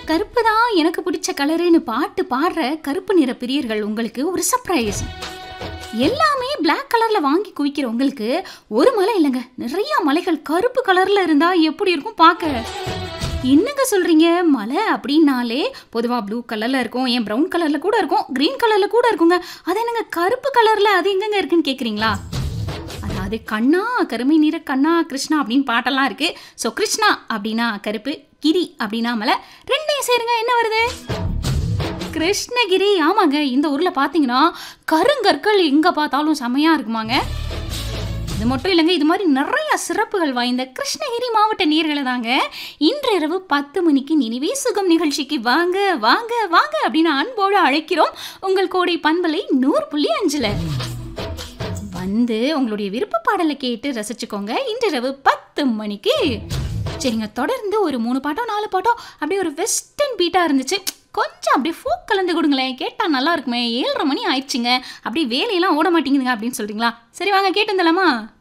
கருப்பு தான் எனக்கு பிடிச்ச கலருன்னு பாட்டு பாடுற கருப்பு நிற பிரியர்கள் உங்களுக்கு ஒரு சர்ப்ரைஸ் எல்லாமே Black கலர்ல வாங்கி குவிக்கிற உங்களுக்கு ஒரு மலை இல்லைங்க நிறைய மலைகள் கருப்பு கலர்ல இருந்தா எப்படி இருக்கும் பார்க்க என்னங்க சொல்றீங்க மலை அப்படின்னாலே பொதுவா ப்ளூ கலர்ல இருக்கும் ஏன் ப்ரௌன் கலர்ல கூட இருக்கும் கிரீன் கலர்ல கூட இருக்குங்க அது என்னங்க கருப்பு கலர்ல அது எங்கங்க இருக்குன்னு கேக்குறீங்களா அதாவது கண்ணா கருமை நிற கண்ணா கிருஷ்ணா அப்படின்னு பாட்டெல்லாம் இருக்கு ஸோ கிருஷ்ணா அப்படின்னா கருப்பு கிரி அப்படின்னா மலை ரெண்டையும் சேருங்க என்ன வருது கிருஷ்ணகிரி ஆமாங்க இந்த ஊர்ல பாத்தீங்கன்னா கருங்கற்கள் எங்க பார்த்தாலும் செமையா இருக்குமாங்க இது மட்டும் இல்லைங்க இது மாதிரி நிறைய சிறப்புகள் வாய்ந்த கிருஷ்ணகிரி மாவட்ட நீர்களை தாங்க இன்று இரவு பத்து மணிக்கு நினைவே சுகம் நிகழ்ச்சிக்கு வாங்க வாங்க வாங்க அப்படின்னு அன்போடு அழைக்கிறோம் உங்கள் கோடை பண்பலை நூறு புள்ளி அஞ்சுல வந்து உங்களுடைய விருப்ப பாடலை கேட்டு ரசிச்சுக்கோங்க இன்றிரவு பத்து மணிக்கு சரிங்க தொடர்ந்து ஒரு மூணு பாட்டோ நாலு பாட்டோ அப்படியே ஒரு வெஸ்டர்ன் பீட்டா இருந்துச்சு கொஞ்சம் அப்படியே ஃபோக் கலந்து கொடுங்களேன் கேட்டால் நல்லா இருக்குமே ஏழரை மணி ஆயிடுச்சுங்க அப்படியே வேலையெல்லாம் ஓட மாட்டேங்குதுங்க அப்படின்னு சொல்றீங்களா சரி வாங்க கேட்டு வந்துடலாமா